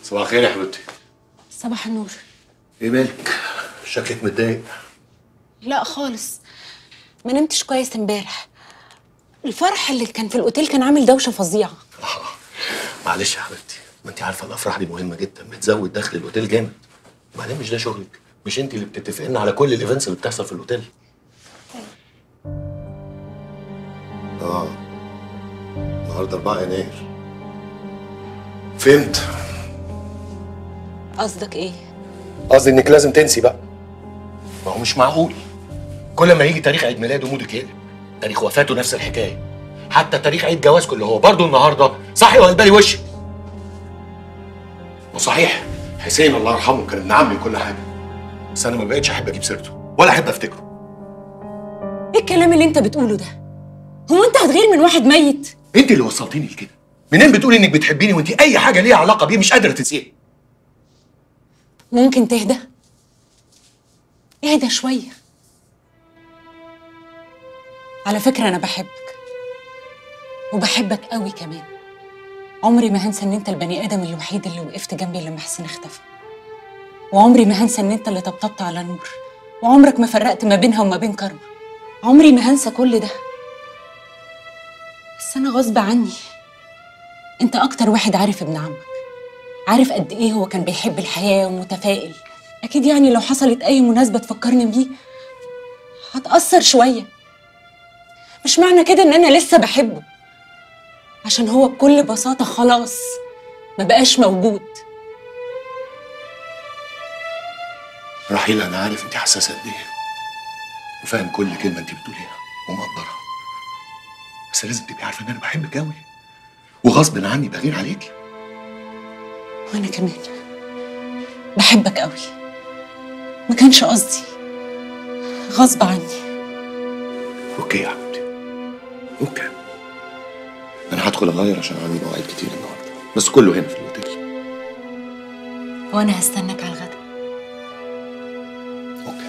صباح الخير يا حبيبتي صباح النور ايه مالك شكلك متضايق لا خالص ما نمتش كويس امبارح الفرح اللي كان في الاوتيل كان عامل دوشه فظيعه معلش يا حبيبتي ما انت عارفه الافراح دي مهمه جدا بتزود دخل الاوتيل جامد وبعدين مش ده شغلك مش انت اللي بتتفقين على كل الايفنتس اللي بتحصل في الاوتيل اه النهارده 4 يناير فهمت قصدك ايه قصدي انك لازم تنسي بقى ما هو مش معقول كل ما يجي تاريخ عيد ميلاده مودك يقلب تاريخ وفاته نفس الحكايه حتى تاريخ عيد جوازكم اللي هو برضه النهارده صحي وقلبالي وشك وصحيح حسين الله يرحمه كان ابن عمي وكل حاجه بس انا ما بقتش احب اجيب سيرته ولا احب افتكره ايه الكلام اللي انت بتقوله ده هو انت هتغير من واحد ميت انت اللي وصلتيني لكده منين بتقولي انك بتحبيني وانت اي حاجه ليها علاقه بيه مش قادره تنسيها ممكن تهدى اهدى شويه على فكره انا بحبك وبحبك قوي كمان عمري ما هنسى ان انت البني ادم الوحيد اللي وقفت جنبي لما حسين اختفى وعمري ما هنسى ان انت اللي طبطبت على نور وعمرك ما فرقت ما بينها وما بين كرم عمري ما هنسى كل ده بس انا غصب عني انت اكتر واحد عارف ابن عمك عارف قد ايه هو كان بيحب الحياه ومتفائل اكيد يعني لو حصلت اي مناسبه تفكرني بيه هتاثر شويه مش معنى كده ان انا لسه بحبه عشان هو بكل بساطه خلاص ما بقاش موجود رحيل انا عارف انت حساسه قد ايه وفاهم كل كلمه انت بتقوليها ومقدرها بس لازم تبقي عارفه ان انا بحبك قوي وغصب عني بغير عليكي وانا كمان بحبك قوي ما كانش قصدي غصب عني اوكي يا حبيبتي اوكي انا هدخل اغير عشان عندي مواعيد كتير النهارده بس كله هنا في الاوتيل وانا هستناك على الغدا اوكي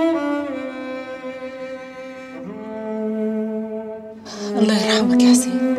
الله يرحمك يا حسين